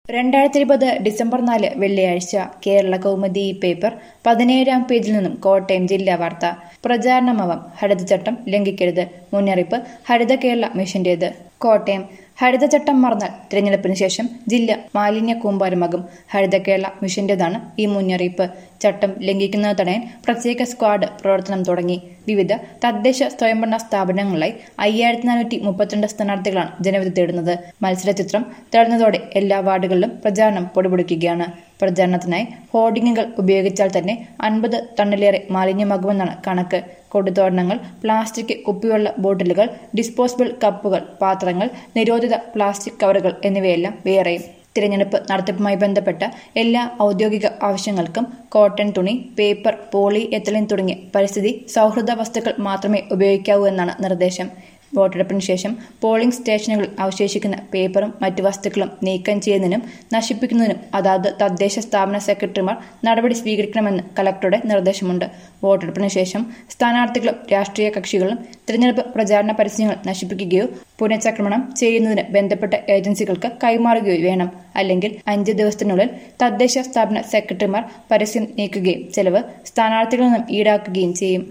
രണ്ടായിരത്തി ഇരുപത് ഡിസംബർ നാല് വെള്ളിയാഴ്ച കേരള കൗമുദി ഈ പേപ്പർ പതിനേഴാം പേജിൽ നിന്നും കോട്ടയം ജില്ലാ വാർത്ത പ്രചാരണമവം ഹരിതചട്ടം ലംഘിക്കരുത് മുന്നറിയിപ്പ് ഹരിത കേരള മിഷന്റേത് കോട്ടയം ഹരിതചട്ടം മറന്നാൽ തിരഞ്ഞെടുപ്പിന് ശേഷം ജില്ല മാലിന്യ കൂമ്പാരമാകും ഹരിത കേരള മിഷന്റേതാണ് ഈ മുന്നറിയിപ്പ് ചട്ടം ലംഘിക്കുന്നത് തടയാൻ പ്രത്യേക സ്ക്വാഡ് പ്രവർത്തനം തുടങ്ങി വിവിധ തദ്ദേശ സ്വയംഭരണ സ്ഥാപനങ്ങളിലായി അയ്യായിരത്തി നാനൂറ്റി മുപ്പത്തിരണ്ട് സ്ഥാനാർത്ഥികളാണ് ജനവിധി തേടുന്നത് മത്സരചിത്രം തെളിഞ്ഞതോടെ എല്ലാ വാർഡുകളിലും പ്രചാരണം പൊടിപൊടിക്കുകയാണ് പ്രചാരണത്തിനായി ഹോർഡിങ്ങുകൾ ഉപയോഗിച്ചാൽ തന്നെ അൻപത് ടണ്ണിലേറെ മാലിന്യമാകുമെന്നാണ് കണക്ക് കൊടുത്തോരണങ്ങൾ പ്ലാസ്റ്റിക് കുപ്പിവെള്ള ബോട്ടിലുകൾ ഡിസ്പോസിബിൾ കപ്പുകൾ പാത്രങ്ങൾ നിരോധിത പ്ലാസ്റ്റിക് കവറുകൾ എന്നിവയെല്ലാം വേറെയും തിരഞ്ഞെടുപ്പ് നടത്തിപ്പുമായി ബന്ധപ്പെട്ട എല്ലാ ഔദ്യോഗിക ആവശ്യങ്ങൾക്കും കോട്ടൺ തുണി പേപ്പർ പോളി എത്തലിൻ തുടങ്ങിയ പരിസ്ഥിതി സൗഹൃദ വസ്തുക്കൾ മാത്രമേ ഉപയോഗിക്കാവൂ എന്നാണ് നിർദ്ദേശം വോട്ടെടുപ്പിന് ശേഷം പോളിംഗ് സ്റ്റേഷനുകളിൽ അവശേഷിക്കുന്ന പേപ്പറും മറ്റു വസ്തുക്കളും നീക്കം ചെയ്യുന്നതിനും നശിപ്പിക്കുന്നതിനും അതാത് തദ്ദേശ സ്ഥാപന സെക്രട്ടറിമാർ നടപടി സ്വീകരിക്കണമെന്ന് കലക്ടറുടെ നിർദ്ദേശമുണ്ട് വോട്ടെടുപ്പിന് ശേഷം സ്ഥാനാർത്ഥികളും രാഷ്ട്രീയ കക്ഷികളും തിരഞ്ഞെടുപ്പ് പ്രചാരണ പരസ്യങ്ങൾ നശിപ്പിക്കുകയോ പുനഃചക്രമണം ചെയ്യുന്നതിന് ബന്ധപ്പെട്ട ഏജൻസികൾക്ക് കൈമാറുകയോ വേണം അല്ലെങ്കിൽ അഞ്ച് ദിവസത്തിനുള്ളിൽ തദ്ദേശ സ്ഥാപന സെക്രട്ടറിമാർ പരസ്യം നീക്കുകയും ചെലവ് സ്ഥാനാർത്ഥികളിൽ നിന്നും ഈടാക്കുകയും ചെയ്യും